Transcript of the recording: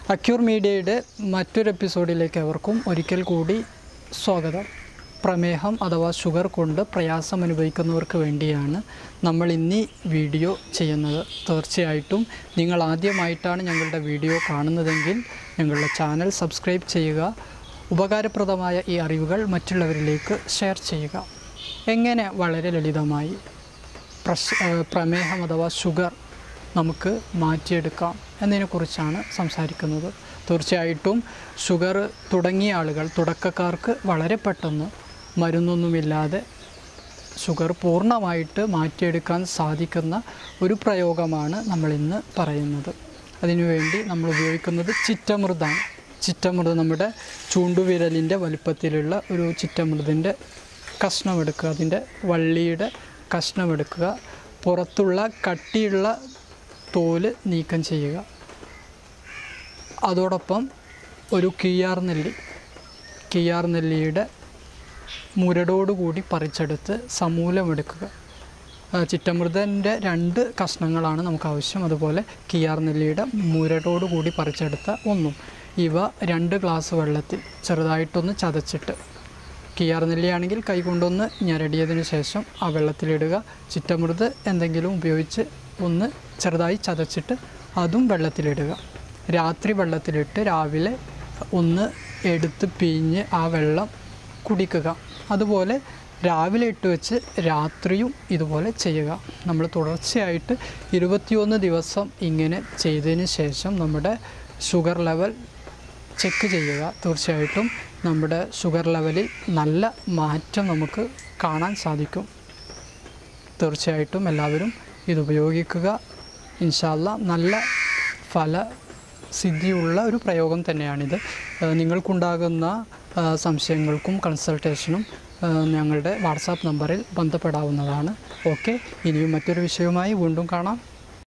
acquire മീഡിയയുടെ മറ്റൊരു എപ്പിസോഡിലേക്ക് അവർക്കും ഒരിക്കൽ കൂടി സ്വാഗതം പ്രമേഹം അഥവാ ഷുഗർ കൊണ്ട് പ്രയാസം അനുഭവിക്കുന്നവർക്ക് വേണ്ടിയാണ് നമ്മൾ ഇന്നീ വീഡിയോ ചെയ്യുന്നത് തീർച്ചയായിട്ടും നിങ്ങൾ ആദ്യമായിട്ടാണ് ഞങ്ങളുടെ വീഡിയോ കാണുന്നതെങ്കിൽ ഞങ്ങളുടെ ചാനൽ സബ്സ്ക്രൈബ് ചെയ്യുക ഉപകാരപ്രദമായ ഈ അറിവുകൾ മറ്റുള്ളവരിലേക്ക് ഷെയർ ചെയ്യുക എങ്ങനെ വളരെ ലളിതമായി പ്രശ് ഏഹ് പ്രമേഹം അഥവാ ഷുഗർ നമുക്ക് മാറ്റിയെടുക്കാം എന്നതിനെക്കുറിച്ചാണ് സംസാരിക്കുന്നത് തീർച്ചയായിട്ടും ഷുഗർ തുടങ്ങിയ ആളുകൾ തുടക്കക്കാർക്ക് വളരെ പെട്ടെന്ന് മരുന്നൊന്നുമില്ലാതെ ഷുഗർ പൂർണ്ണമായിട്ട് മാറ്റിയെടുക്കാൻ സാധിക്കുന്ന ഒരു പ്രയോഗമാണ് നമ്മൾ ഇന്ന് പറയുന്നത് അതിനുവേണ്ടി നമ്മൾ ഉപയോഗിക്കുന്നത് ചിറ്റമൃതാണ് ചിറ്റമൃത് നമ്മുടെ ചൂണ്ടുവിരലിൻ്റെ വലുപ്പത്തിലുള്ള ഒരു ചിറ്റമൃതിൻ്റെ കഷ്ണമെടുക്കുക അതിൻ്റെ വള്ളിയുടെ കഷ്ണമെടുക്കുക പുറത്തുള്ള കട്ടിയുള്ള തോല് നീക്കം ചെയ്യുക അതോടൊപ്പം ഒരു കിയാർ നെല്ലി കിയാർ നെല്ലിയുടെ മുരടോടുകൂടി പറിച്ചെടുത്ത് സമൂലമെടുക്കുക ആ, ചിറ്റമൃതൻ്റെ രണ്ട് കഷ്ണങ്ങളാണ് നമുക്ക് ആവശ്യം അതുപോലെ കിയാർ നെല്ലിയുടെ മുരടോടുകൂടി പറിച്ചെടുത്ത ഒന്നും ഇവ രണ്ട് ഗ്ലാസ് വെള്ളത്തിൽ ചെറുതായിട്ടൊന്ന് ചതച്ചിട്ട് കിയാർ നെല്ലിയാണെങ്കിൽ കൈകൊണ്ടൊന്ന് ഞരടിയതിന് ശേഷം ആ വെള്ളത്തിലിടുക ചിറ്റമൃത് എന്തെങ്കിലും ഉപയോഗിച്ച് ഒന്ന് ചെറുതായി ചതച്ചിട്ട് അതും വെള്ളത്തിലിടുക രാത്രി വെള്ളത്തിലിട്ട് രാവിലെ ഒന്ന് എടുത്ത് പിഴിഞ്ഞ് ആ വെള്ളം കുടിക്കുക അതുപോലെ രാവിലെ ഇട്ട് വെച്ച് രാത്രിയും ഇതുപോലെ ചെയ്യുക നമ്മൾ തുടർച്ചയായിട്ട് ഇരുപത്തിയൊന്ന് ദിവസം ഇങ്ങനെ ചെയ്തതിന് ശേഷം നമ്മുടെ ഷുഗർ ലെവൽ ചെക്ക് ചെയ്യുക തീർച്ചയായിട്ടും നമ്മുടെ ഷുഗർ ലെവലിൽ നല്ല മാറ്റം നമുക്ക് കാണാൻ സാധിക്കും തീർച്ചയായിട്ടും എല്ലാവരും ഇത് ഉപയോഗിക്കുക ഇൻഷാല്ല നല്ല ഫല സിദ്ധിയുള്ള ഒരു പ്രയോഗം തന്നെയാണിത് ഏഹ് നിങ്ങൾക്കുണ്ടാകുന്ന ആ, സംശയങ്ങൾക്കും കൺസൾട്ടേഷനും ആ, ഞങ്ങളുടെ വാട്സാപ്പ് നമ്പറിൽ ബന്ധപ്പെടാവുന്നതാണ് ഓക്കെ ഇനിയും മറ്റൊരു വിഷയവുമായി വീണ്ടും കാണാം